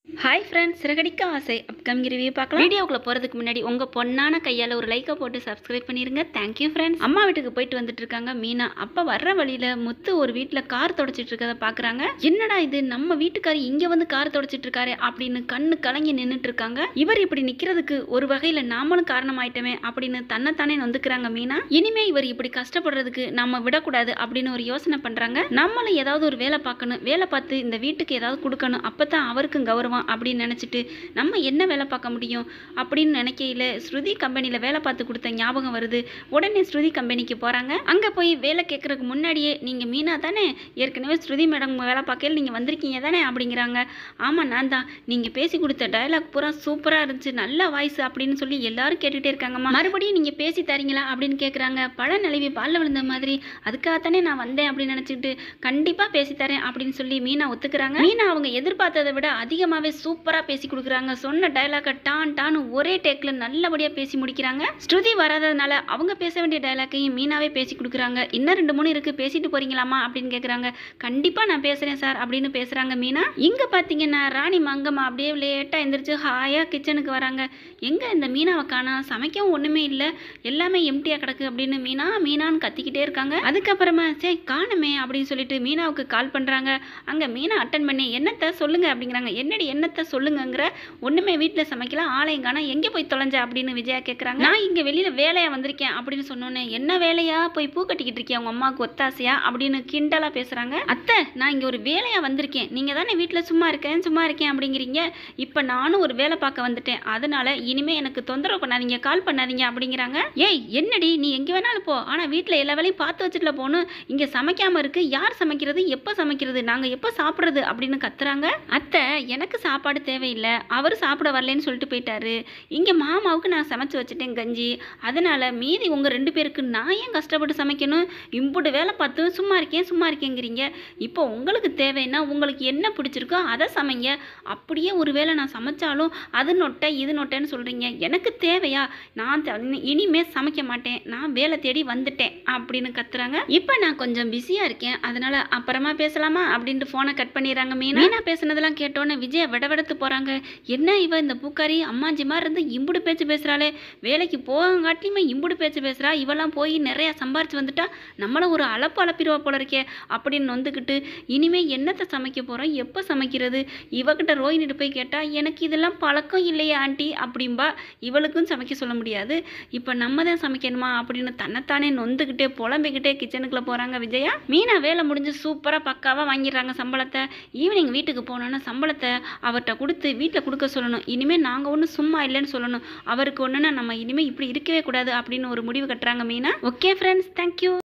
hi friends சிறகடிக்க ஆசை upcoming review பார்க்கலாம் வீடியோக்குள்ள போகிறதுக்கு முன்னாடி உங்கள் பொண்ணான கையால் ஒரு லைக்கை போட்டு சப்ஸ்கிரைப் பண்ணிருங்க தேங்க்யூ ஃப்ரெண்ட்ஸ் அம்மா வீட்டுக்கு போயிட்டு வந்துட்டு இருக்காங்க மீனா அப்போ வர்ற வழியில் முத்து ஒரு வீட்டில் கார் தொடச்சிட்டு இருக்கதை பார்க்குறாங்க என்னடா இது நம்ம வீட்டுக்காரி இங்கே வந்து கார் தொடச்சிட்டு இருக்காரு அப்படின்னு கண்ணு கலங்கி நின்றுட்டு இருக்காங்க இவர் இப்படி நிற்கிறதுக்கு ஒரு வகையில் நாமளும் காரணமாயிட்டோமே அப்படின்னு தன்னைத்தானே நொந்துக்கிறாங்க மீனா இனிமே இவர் இப்படி கஷ்டப்படுறதுக்கு நம்ம விடக்கூடாது அப்படின்னு ஒரு யோசனை பண்ணுறாங்க நம்மளும் ஏதாவது ஒரு வேலை பார்க்கணும் வேலை பார்த்து இந்த வீட்டுக்கு ஏதாவது கொடுக்கணும் அப்போ தான் அவருக்கும் கௌரவம் அப்படின்னு நினச்சிட்டு நம்ம என்ன வேலை பார்க்க முடியும் அப்படின்னு நினைக்கையில ஸ்ருதி கம்பெனியில் வேலை பார்த்து கொடுத்த ஞாபகம் வருது உடனே ஸ்ருதி கம்பெனிக்கு போகிறாங்க அங்கே போய் வேலை கேட்குறதுக்கு முன்னாடியே நீங்கள் மீனா தானே ஏற்கனவே ஸ்ருதி மேடம் வேலை பார்க்கல நீங்கள் வந்திருக்கீங்க தானே அப்படிங்கிறாங்க ஆமாம் நான் தான் நீங்கள் பேசி கொடுத்த டயலாக் பூரா சூப்பராக இருந்துச்சு நல்ல வாய்ஸ் அப்படின்னு சொல்லி எல்லாரும் கேட்டுகிட்டே இருக்காங்கம்மா மறுபடியும் நீங்கள் பேசி தரீங்களா அப்படின்னு கேட்குறாங்க பழ நழுவி பாலில் விழுந்த மாதிரி அதுக்காகத்தானே நான் வந்தேன் அப்படின்னு நினச்சிக்கிட்டு கண்டிப்பாக பேசி தரேன் அப்படின்னு சொல்லி மீனா ஒத்துக்கிறாங்க மீனா அவங்க எதிர்பார்த்ததை விட அதிகமாகவே சூப்பராக பேசி கொடுக்குறாங்க சொன்ன டைலாக்கை டான் டான்னு ஒரே டேக்கில் நல்லபடியாக பேசி முடிக்கிறாங்க ஸ்ருதி வராததுனால அவங்க பேச வேண்டிய டைலாக்கையும் மீனாவே பேசி கொடுக்குறாங்க இன்னும் ரெண்டு மூணு இருக்குது பேசிட்டு போறீங்களாமா அப்படின்னு கேட்குறாங்க கண்டிப்பாக நான் பேசுகிறேன் சார் அப்படின்னு பேசுகிறாங்க மீனா இங்கே பார்த்தீங்கன்னா ராணி மங்கம்மா அப்படியே லேட்டாக எந்திரிச்சு ஹாயாக கிச்சனுக்கு வராங்க எங்கே இந்த மீனாவை காணா சமைக்கவும் ஒன்றுமே இல்லை எல்லாமே எம்டியாக கிடக்கு அப்படின்னு மீனா மீனான்னு கத்திக்கிட்டே இருக்காங்க அதுக்கப்புறமா சே காணுமே அப்படின்னு சொல்லிட்டு மீனாவுக்கு கால் பண்ணுறாங்க அங்கே மீனா அட்டன் பண்ணி என்னத்தை சொல்லுங்க அப்படிங்கிறாங்க என்னடி என்னத்தை சொல்லுங்கங்கிற ஒன்றுமே வீட்டில் சமைக்கலாம் ஆலயம் காணா எங்கே போய் தொலைஞ்ச அப்படின்னு விஜயா கேட்குறாங்க நான் இங்கே வெளியில் வேலையாக வந்திருக்கேன் அப்படின்னு சொன்னோன்னே என்ன வேலையா போய் பூ கட்டிக்கிட்டு இருக்கேன் உங்கள் அம்மாவுக்கு ஒத்தாசையா அப்படின்னு கிண்டலாக பேசுகிறாங்க அத்தை நான் இங்கே ஒரு வேலையாக வந்திருக்கேன் நீங்கள் தானே வீட்டில் சும்மா இருக்கேன் சும்மா இருக்கேன் அப்படிங்கிறீங்க இப்போ நானும் ஒரு வேலை பார்க்க வந்துட்டேன் அதனால இனிமே எனக்கு தொந்தரவு பண்ணாதீங்க கால் பண்ணாதீங்க அப்படிங்கிறாங்க ஏய் என்னடி நீ எங்கே வேணாலும் போ ஆனால் வீட்டில் எல்லா வேலையும் பார்த்து வச்சுட்டுல போகணும் இங்கே சமைக்காமல் இருக்கு யார் சமைக்கிறது எப்போ சமைக்கிறது நாங்கள் எப்போ சாப்பிட்றது அப்படின்னு கத்துறாங்க அத்தை எனக்கு சாப்பாடு தேவையில்லை அவர் சாப்பிட வரலன்னு சொல்லிட்டு போயிட்டாரு இங்கே மாமாவுக்கு நான் சமைச்சு வச்சுட்டேன் கஞ்சி அதனால மீதி உங்கள் ரெண்டு பேருக்கு நான் ஏன் கஷ்டப்பட்டு சமைக்கணும் இம்புட்டு வேலை பார்த்து சும்மா இருக்கேன் சும்மா இருக்கேங்கிறீங்க இப்போ உங்களுக்கு தேவைன்னா உங்களுக்கு என்ன பிடிச்சிருக்கோ அதை சமைங்க அப்படியே ஒரு வேளை நான் சமைச்சாலும் அது நொட்டை இது நொட்டைன்னு சொல்கிறீங்க எனக்கு தேவையா நான் த- இனி- இனிமே சமைக்க மாட்டேன் நான் வேலை தேடி வந்துட்டேன் அப்படின்னு கத்துறாங்க இப்போ நான் கொஞ்சம் பிஸியாக இருக்கேன் அதனால அப்புறமா பேசலாமா அப்படின்ட்டு ஃபோனை கட் பண்ணிடுறாங்க மீனா மீனா பேசுனதெல்லாம் கேட்டோன்னே விஜய விடவெடுத்து போகிறாங்க என்ன இவ இந்த பூக்காரி அம்மாஞ்சி மாதிரி இருந்து இம்புடு பேச்சு பேசுகிறாளே வேலைக்கு போகாட்டியுமே இம்புடு பேச்சு பேசுகிறா இவெல்லாம் போய் நிறையா சம்பாரிச்சு வந்துட்டா நம்மள ஒரு அளப்பு அளப்பிடுவா போல இருக்கே அப்படின்னு வந்துக்கிட்டு இனிமே என்னத்தை சமைக்க போகிறோம் எப்போ சமைக்கிறது இவகிட்ட ரோஹினிட்டு போய் கேட்டால் எனக்கு இதெல்லாம் பழக்கம் இல்லையே ஆண்டி அப்படிம்பா இவளுக்கும் சமைக்க சொல்ல முடியாது இப்போ நம்ம தான் சமைக்கணுமா அப்படின்னு தன்னைத்தானே நொந்துக்கிட்டே புலம்பிக்கிட்டே கிச்சனுக்குள்ளே போகிறாங்க விஜயா மீனா வேலை முடிஞ்சு சூப்பராக பக்காவாக வாங்கிடுறாங்க சம்பளத்தை ஈவினிங் வீட்டுக்கு போனோன்னா சம்பளத்தை அவர்கிட்ட கொடுத்து வீட்டில் கொடுக்க சொல்லணும் இனிமேல் நாங்கள் ஒன்றும் சும்மா இல்லைன்னு சொல்லணும் அவருக்கு ஒன்றுனா நம்ம இனிமேல் இப்படி இருக்கவே கூடாது அப்படின்னு ஒரு முடிவு கட்டுறாங்க மீனா ஓகே ஃப்ரெண்ட்ஸ் தேங்க்யூ